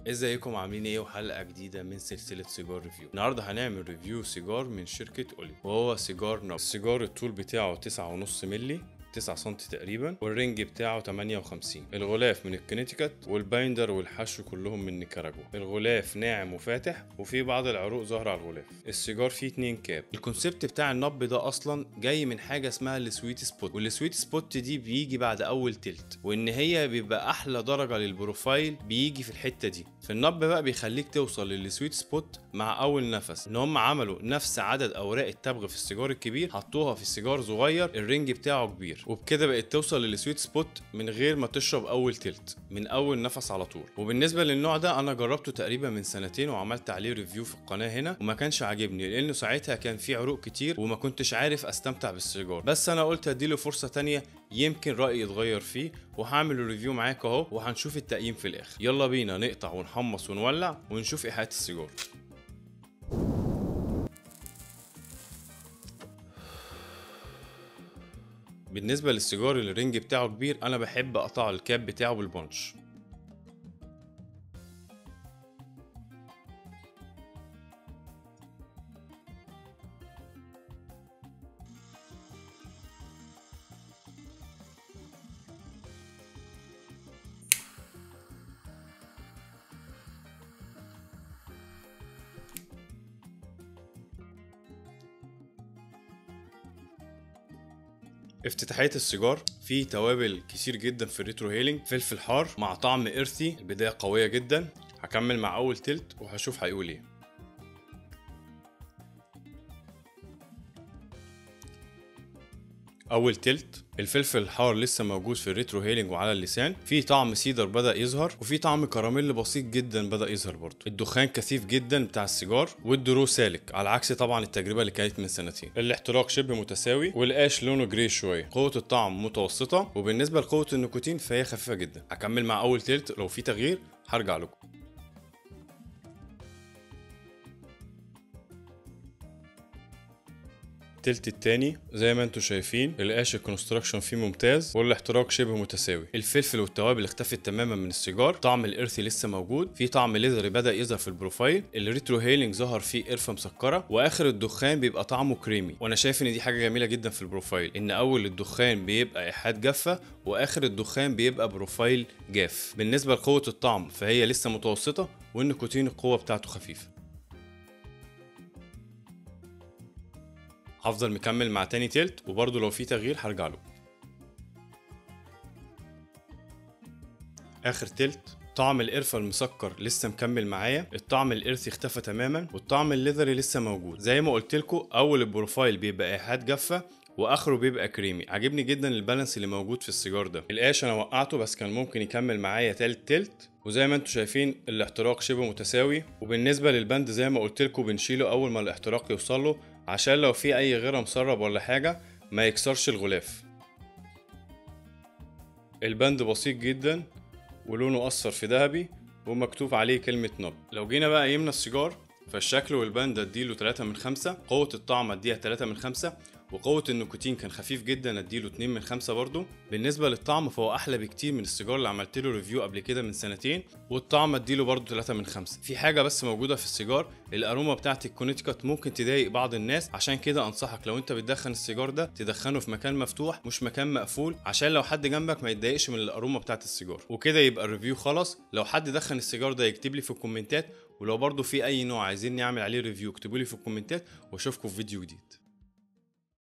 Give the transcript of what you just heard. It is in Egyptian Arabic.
ازيكم عاملين ايه وحلقه جديده من سلسله سيجار ريفيو النهارده هنعمل ريفيو سيجار من شركه اولي وهو سيجار نوب السيجار الطول بتاعه 9.5 مللي 9 سم تقريبا والرينج بتاعه 58 الغلاف من الكونيتيكت والبايندر والحشو كلهم من نيكاراجوا الغلاف ناعم وفاتح وفي بعض العروق ظاهره على الغلاف السيجار فيه اتنين كاب الكونسيبت بتاع النب ده اصلا جاي من حاجه اسمها السويت سبوت والسويت سبوت دي بيجي بعد اول تلت وان هي بيبقى احلى درجه للبروفايل بيجي في الحته دي في النب بقى بيخليك توصل للسويت سبوت مع اول نفس ان هم عملوا نفس عدد اوراق التبغ في السيجار الكبير حطوها في السيجار صغير الرينج بتاعه كبير وبكده بقت توصل للسويت سبوت من غير ما تشرب اول تلت من اول نفس على طول وبالنسبه للنوع ده انا جربته تقريبا من سنتين وعملت عليه ريفيو في القناه هنا وما كانش عاجبني لانه ساعتها كان فيه عروق كتير وما كنتش عارف استمتع بالسيجار بس انا قلت اديله فرصه تانية يمكن رايي يتغير فيه وهعمل الريفيو معاك اهو وهنشوف التقييم في الاخر يلا بينا نقطع ونحمص ونولع ونشوف ايحاءات السيجار بالنسبة للسيجار اللي الرينج بتاعه كبير أنا بحب أقطع الكاب بتاعه بالبنش افتتاحية السيجار فيه توابل كتير جدا في الريترو هيلينج فلفل حار مع طعم إرثي البداية قوية جدا هكمل مع أول تلت وهشوف هيقول ايه اول تلت الفلفل الحار لسه موجود في الريترو هيلينج وعلى اللسان في طعم سيدر بدا يظهر وفي طعم كراميل بسيط جدا بدا يظهر برضه الدخان كثيف جدا بتاع السيجار والدرو سالك على عكس طبعا التجربه اللي كانت من سنتين الاحتراق شبه متساوي والقاش لونه جري شويه قوه الطعم متوسطه وبالنسبه لقوه النيكوتين فهي خفيفه جدا هكمل مع اول تلت لو في تغيير هرجع لكم التلت التاني زي ما انتم شايفين القاش الكونستراكشن فيه ممتاز والاحتراق شبه متساوي الفلفل والتوابل اختفت تماما من السيجار طعم الارثي لسه موجود في طعم ليزري بدا يظهر في البروفايل الريترو هيلينج ظهر فيه قرفه مسكره واخر الدخان بيبقى طعمه كريمي وانا شايف ان دي حاجه جميله جدا في البروفايل ان اول الدخان بيبقى ايحاءات جافه واخر الدخان بيبقى بروفايل جاف بالنسبه لقوه الطعم فهي لسه متوسطه والنيكوتين القوه بتاعته خفيفه هفضل مكمل مع تاني تلت وبرضه لو في تغيير هرجع له اخر تلت طعم القرفة المسكر لسه مكمل معايا الطعم القرثي اختفى تماما والطعم الليذري لسه موجود زي ما قلت لكم اول البروفايل بيبقى ايحاءات جافة واخره بيبقى كريمي عاجبني جدا البالانس اللي موجود في السيجار ده القاش انا وقعته بس كان ممكن يكمل معايا تالت تلت وزي ما انتم شايفين الاحتراق شبه متساوي وبالنسبه للبند زي ما قلت لكم بنشيله اول ما الاحتراق يوصل له عشان لو في اي غيره مسرب ولا حاجه ما يكسرش الغلاف البند بسيط جدا ولونه اصفر في ذهبي ومكتوب عليه كلمه نوب لو جينا بقى يمنا السيجار فالشكل والبند اديله 3 من 5 قوه الطعم اديها 3 من 5 وقوة النيكوتين كان خفيف جدا اديله 2 من 5 برضو بالنسبة للطعم فهو احلى بكتير من السيجار اللي عملت له ريفيو قبل كده من سنتين والطعم اديله برضو 3 من 5 في حاجة بس موجودة في السيجار الاروما بتاعت الكونيتيكت ممكن تضايق بعض الناس عشان كده انصحك لو انت بتدخن السيجار ده تدخنه في مكان مفتوح مش مكان مقفول عشان لو حد جنبك ما يتضايقش من الاروما بتاعت السيجار وكده يبقى الريفيو خلاص لو حد دخن السيجار ده يكتب لي في الكومنتات ولو برضو في اي نوع عايزين نعمل عليه ريفيو اكتبوا لي في الكومنتات واشوفكم في فيديو جديد